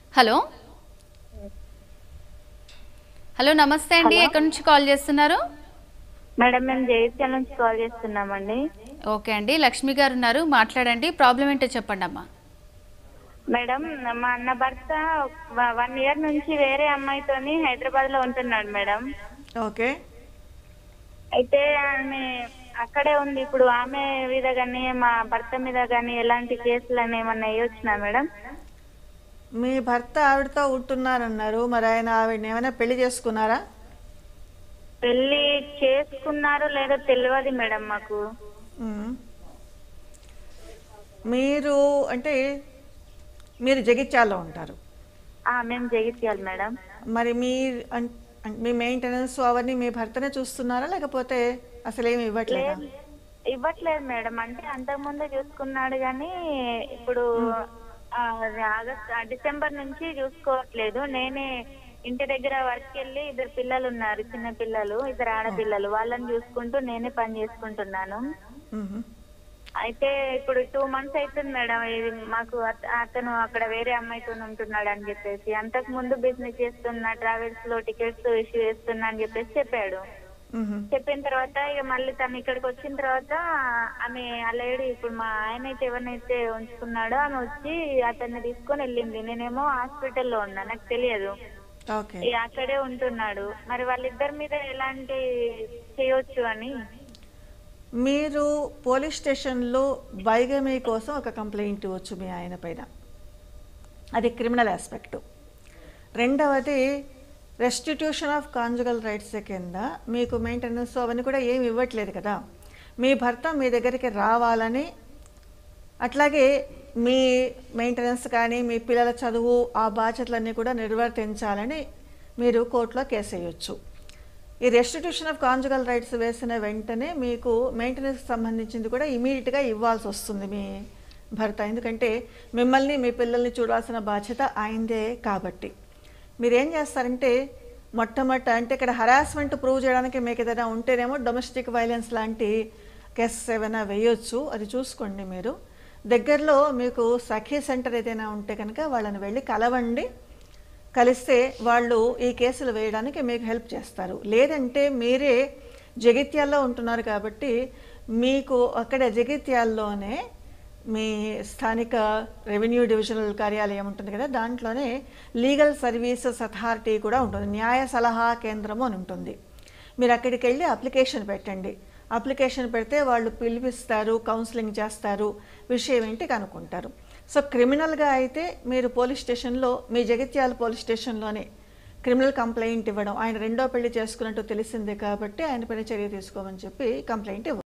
Hello hello నమస్తే అండి hello. ఎక్కడి నుంచి కాల్ చేస్తున్నారు మేడం మేము జైత్యాల నుంచి కాల్ చేస్తున్నామండి ఓకే అండి లక్ష్మి గారు ఉన్నారు మాట్లాడండి ప్రాబ్లం ఏంటో చెప్పండి అమ్మా మేడం మా అన్న భర్త వన్ ఇయర్ నుంచి వేరే అమ్మాయితోని హైదరాబాద్ లో ఉంటున్నాడు మేడం ఓకే అయితే ఆమె అక్కడే ఉంది ఇప్పుడు ఆమె మీద కానీ మా భర్త మీద కానీ ఎలాంటి కేసులు అని ఏమన్నా వేయొచ్చునా మేడం మీ భర్త ఆవిడతో ఉంటున్నారన్నారు మరి ఆయన ఆవిడని ఏమైనా పెళ్లి చేసుకున్నారా పెళ్లి చేసుకున్నారో లేదో తెలియదు మేడం మాకు మ్మ్. మీరు అంటే మీరు జగిత్యాల్లో ఉంటారు ఆ మేము జగిత్యాలి మేడం మరి మీ అన్- అన్- మీ మెయింటెనెన్స్ అవన్నీ మీ భర్తనే చూస్తున్నారా లేకపోతే అసలు ఏమి ఇవ్వట్లేదా లేదు ఇవ్వట్లేదు మేడం అంటే అంతకుముందే చూసుకున్నాడు కానీ ఇప్పుడు ఆ, అది ఆగస్ట్ ఆ, డిసెంబర్ నుంచి చూసుకోవట్లేదు నేనే ఇంటి దగ్గర వర్క్ వెళ్ళి ఇద్దరు పిల్లలు ఉన్నారు చిన్న పిల్లలు ఇద్దరు ఆడపిల్లలు వాళ్ళని చూసుకుంటూ నేనే పని చేసుకుంటున్నాను మ్మ్. అయితే ఇప్పుడు టూ మంత్స్ అవుతుంది మేడం ఇది మాకు అత- అతను అక్కడ వేరే అమ్మాయితో ఉంటున్నాడు అని చెప్పేసి అంతకు ముందు బిజినెస్ చేస్తున్నా ట్రావెల్స్ లో టికెట్స్ ఇష్యూ చేస్తున్నా అని చెప్పేసి చెప్పాడు మ్మ్. చెప్పిన తర్వాత ఇక మళ్ళీ తను ఇక్కడికి వచ్చిన తర్వాత ఆమె ఆ లేడీ ఇప్పుడు మా ఆయన అయితే ఎవరినైతే ఉంచుకున్నాడో ఆమె వచ్చి అతన్ని తీసుకొని వెళ్ళింది నేనేమో హాస్పిటల్లో ఉన్నా నాకు తెలియదు ఓకే ఇక అక్కడే ఉంటున్నాడు మరి వాళ్ళిద్దరి మీద ఎలాంటి చేయొచ్చు అని మీరు పోలీస్ స్టేషన్లో బైగమీ కోసం ఒక కంప్లైంట్ ఇవ్వచ్చు మీ ఆయన పైన అది క్రిమినల్ ఆస్పెక్ట్ రెండవది రెస్టిట్యూషన్ ఆఫ్ కాంజుగల్ రైట్స్ కింద మీకు మెయింటెనెన్స్ అవన్నీ కూడా ఏమి ఇవ్వట్లేదు కదా మీ భర్త మీ దగ్గరికి రావాలని అట్లాగే మీ మెయింటెనెన్స్ కానీ మీ పిల్లల చదువు ఆ బాధ్యతలన్నీ కూడా నిర్వర్తించాలని మీరు కోర్టులో కేసు వేయొచ్చు ఈ రెస్టిట్యూషన్ ఆఫ్ కాంజుగల్ రైట్స్ వేసిన వెంటనే మీకు మెయింటెనెన్స్ సంబంధించింది కూడా ఇమీడియట్గా ఇవ్వాల్సి వస్తుంది మీ భర్త ఎందుకంటే మిమ్మల్ని మీ పిల్లల్ని చూడాల్సిన బాధ్యత ఆయనదే కాబట్టి మీరు ఏం చేస్తారంటే మొట్టమొదట అంటే ఇక్కడ హరాస్మెంట్ ప్రూవ్ చేయడానికి మీకు ఏదైనా ఉంటేనేమో డొమెస్టిక్ వైలెన్స్ లాంటి కేసెస్ ఏమైనా వేయొచ్చు అది చూసుకోండి మీరు దగ్గరలో మీకు సఖీ సెంటర్ ఏదైనా ఉంటే కనుక వాళ్ళని వెళ్ళి కలవండి కలిస్తే వాళ్ళు ఈ కేసులు వేయడానికి మీకు హెల్ప్ చేస్తారు లేదంటే మీరే జగిత్యాల్లో ఉంటున్నారు కాబట్టి మీకు అక్కడ జగిత్యాల్లోనే మీ స్థానిక రెవెన్యూ డివిజనల్ కార్యాలయం ఉంటుంది కదా దాంట్లోనే లీగల్ సర్వీసెస్ అథారిటీ కూడా ఉంటుంది న్యాయ సలహా కేంద్రము అని ఉంటుంది మీరు అక్కడికి వెళ్ళి అప్లికేషన్ పెట్టండి అప్లికేషన్ పెడితే వాళ్ళు పిలిపిస్తారు కౌన్సిలింగ్ చేస్తారు విషయం ఏంటి కనుక్కుంటారు సో క్రిమినల్గా అయితే మీరు పోలీస్ స్టేషన్లో మీ జగిత్యాల పోలీస్ స్టేషన్లోనే క్రిమినల్ కంప్లైంట్ ఇవ్వడం ఆయన రెండో పెళ్లి చేసుకున్నట్టు తెలిసిందే కాబట్టి ఆయన పైన చర్య తీసుకోమని చెప్పి కంప్లైంట్ ఇవ్వడం